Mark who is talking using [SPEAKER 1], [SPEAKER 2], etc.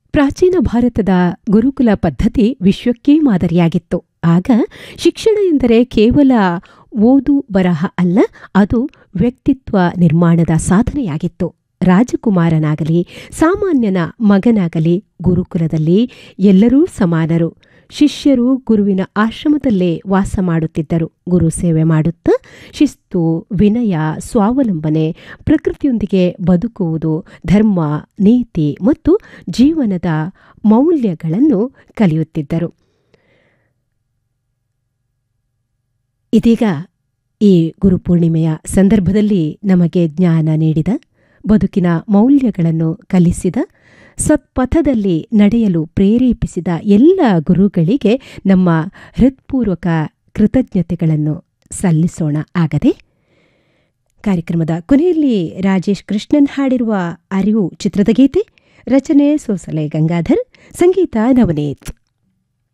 [SPEAKER 1] ಪ್ರಾಚೀನ ಭಾರತದ ಗುರುಕುಲ ಪದ್ಧತಿ ವಿಶ್ವಕ್ಕೇ ಮಾದರಿಯಾಗಿತ್ತು ಆಗ ಶಿಕ್ಷಣ ಎಂದರೆ ಕೇವಲ ಓದು ಬರಹ ಅಲ್ಲ ಅದು ವ್ಯಕ್ತಿತ್ವ ನಿರ್ಮಾಣದ ಸಾಧನೆಯಾಗಿತ್ತು ರಾಜಕುಮಾರನಾಗಲಿ ಸಾಮಾನ್ಯನ ಮಗನಾಗಲಿ ಗುರುಕುಲದಲ್ಲಿ ಎಲ್ಲರೂ ಸಮಾನರು ಶಿಷ್ಯರು ಗುರುವಿನ ಆಶ್ರಮದಲ್ಲೇ ವಾಸ ಮಾಡುತ್ತಿದ್ದರು ಗುರು ಸೇವೆ ಮಾಡುತ್ತಾ ಶಿಸ್ತು ವಿನಯ ಸ್ವಾವಲಂಬನೆ ಪ್ರಕೃತಿಯೊಂದಿಗೆ ಬದುಕುವುದು ಧರ್ಮ ನೀತಿ ಮತ್ತು ಜೀವನದ ಮೌಲ್ಯಗಳನ್ನು ಕಲಿಯುತ್ತಿದ್ದರು ಇದೀಗ ಈ ಗುರುಪೂರ್ಣಿಮೆಯ ಸಂದರ್ಭದಲ್ಲಿ ನಮಗೆ ಜ್ಞಾನ ನೀಡಿದ ಬದುಕಿನ ಮೌಲ್ಯಗಳನ್ನು ಕಲಿಸಿದ ಸತ್ಪಥದಲ್ಲಿ ನಡೆಯಲು ಪ್ರೇರೇಪಿಸಿದ ಎಲ್ಲ ಗುರುಗಳಿಗೆ ನಮ್ಮ ಹೃತ್ಪೂರ್ವಕ ಕೃತಜ್ಞತೆಗಳನ್ನು ಸಲ್ಲಿಸೋಣ ಆಗದೆ ಕಾರ್ಯಕ್ರಮದ ಕೊನೆಯಲ್ಲಿ ರಾಜೇಶ್ ಕೃಷ್ಣನ್ ಹಾಡಿರುವ ಅರಿವು ಚಿತ್ರದ ಗೀತೆ ರಚನೆ ಸೋಸಲೆ ಗಂಗಾಧರ್ ಸಂಗೀತ ನವನೀತ್